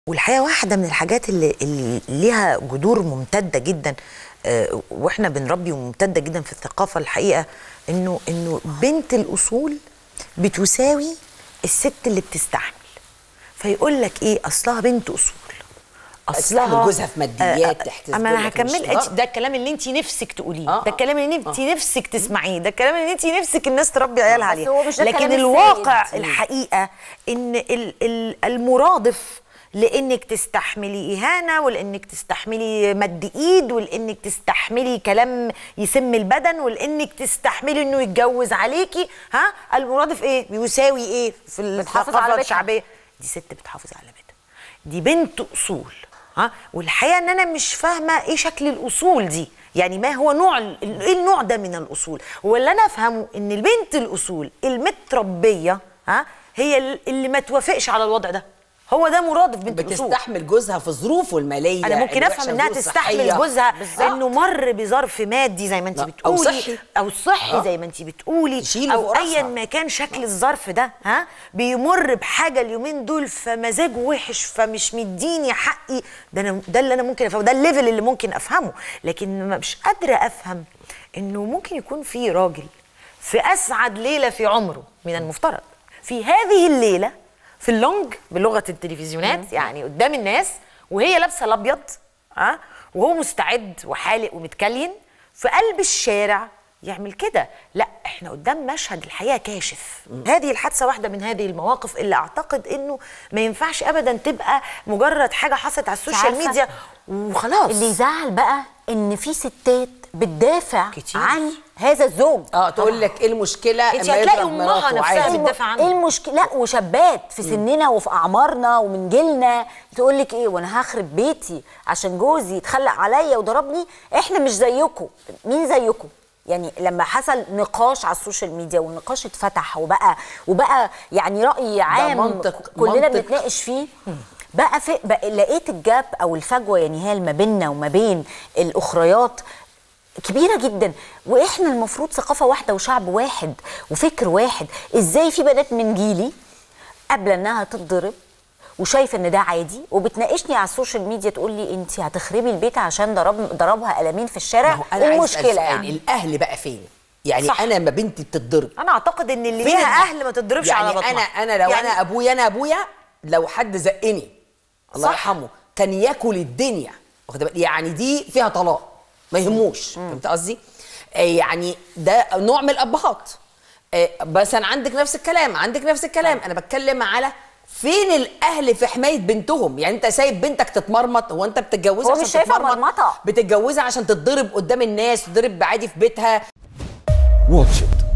والحقيقه واحده من الحاجات اللي, اللي ليها جذور ممتده جدا آه، واحنا بنربي وممتده جدا في الثقافه الحقيقه انه انه بنت الاصول بتساوي الست اللي بتستحمل فيقول لك ايه اصلها بنت اصول تستحمل جوزها في ماديات، آه، تحتاج اما انا لها في هكمل الاشتراك. انت ده الكلام اللي انت نفسك تقوليه آه، ده الكلام اللي انت نفسك تسمعيه ده الكلام اللي انت نفسك الناس تربي عيالها بس عليه هو مش ده لكن الكلام الواقع السائد. الحقيقه ان ال- ال- المرادف لانك تستحملي اهانه ولانك تستحملي مد ايد ولانك تستحملي كلام يسم البدن ولانك تستحملي انه يتجوز عليكي ها المرادف ايه بيساوي ايه في بتحافظ على الثقافه بيتها. الشعبيه دي ست بتحافظ على بيتها دي بنت اصول ها والحقيقه ان انا مش فاهمه ايه شكل الاصول دي يعني ما هو نوع ال- ايه النوع ده من الاصول واللي انا افهمه ان البنت الاصول المتربيه ها هي ال- اللي ما توافقش على الوضع ده هو ده مرادف بنت الاصول بتستحمل جوزها في ظروفه الماليه انا ممكن الوحشة، افهم انها ظروف تستحمل صحية. جوزها بالظبط. انه مر بظرف مادي زي ما انت لا، بتقولي أو صحي. او صحي آه. زي ما انت بتقولي تشيله او فوق راسها. ايا ما كان شكل الظرف ده ها بيمر بحاجه اليومين دول فمزاجه وحش فمش مديني حقي ده انا ده اللي انا ممكن افهمه ده الليفل اللي ممكن افهمه لكن ما- مش قادره افهم انه ممكن يكون في راجل في اسعد ليله في عمره من المفترض في هذه الليله في اللونج بلغه التلفزيونات يعني قدام الناس وهي لابسه الابيض ها وهو مستعد وحالق ومتكلين في قلب الشارع يعمل كده لا احنا قدام مشهد الحقيقه كاشف هذه الحادثه واحده من هذه المواقف اللي اعتقد انه ما ينفعش ابدا تبقى مجرد حاجه حصلت على السوشيال عارفة؟ ميديا وخلاص اللي يزعل بقى ان في ستات بتدافع كتير. عن هذا الزوج اه تقول لك ايه المشكله انت اما هتلاقي يضرب أمها مراته نفسها عادي. بت- بتدافع عنه. ايه المشكله لا وشابات في سننا وفي اعمارنا ومن جيلنا تقول لك ايه وانا هخرب بيتي عشان جوزي يتخلق عليا وضربني احنا مش زيكم مين زيكم يعني لما حصل نقاش على السوشيال ميديا والنقاش اتفتح وبقى وبقى يعني راي عام منطق- كلنا منطق. بنتناقش فيه بقى, في بقى لقيت الجاب او الفجوه يعني هي ما بيننا وما بين الاخريات كبيره جدا واحنا المفروض ثقافه واحده وشعب واحد وفكر واحد ازاي في بنات من جيلي قابله انها تتضرب وشايفه ان ده عادي وبتناقشني على السوشيال ميديا تقول لي انت هتخربي البيت عشان ضرب ضربها قلمين في ما الشارع هو انا ايه عايز أسأل المشكله سؤال، يعني الاهل بقى فين يعني صح. انا ما بنتي بتتضرب انا اعتقد ان اللي فين ليها الأهل؟ اهل ما تضربش يعني على بطنها انا انا لو يعني انا ابويا انا ابويا لو حد زقني الله صح. يرحمه كان ياكل الدنيا واخد بالك؟ يعني دي فيها طلاق ما يهموش فهمت قصدي آه، يعني ده نوع من الابهات آه، بس انا عندك نفس الكلام عندك نفس الكلام انا بتكلم على فين الاهل في حمايه بنتهم يعني انت سايب بنتك تتمرمط هو انت بتتجوزها هو عشان مش شايفها تتمرمط؟ مرمطة. بتتجوزها عشان تتضرب قدام الناس تضرب عادي في بيتها واتش إت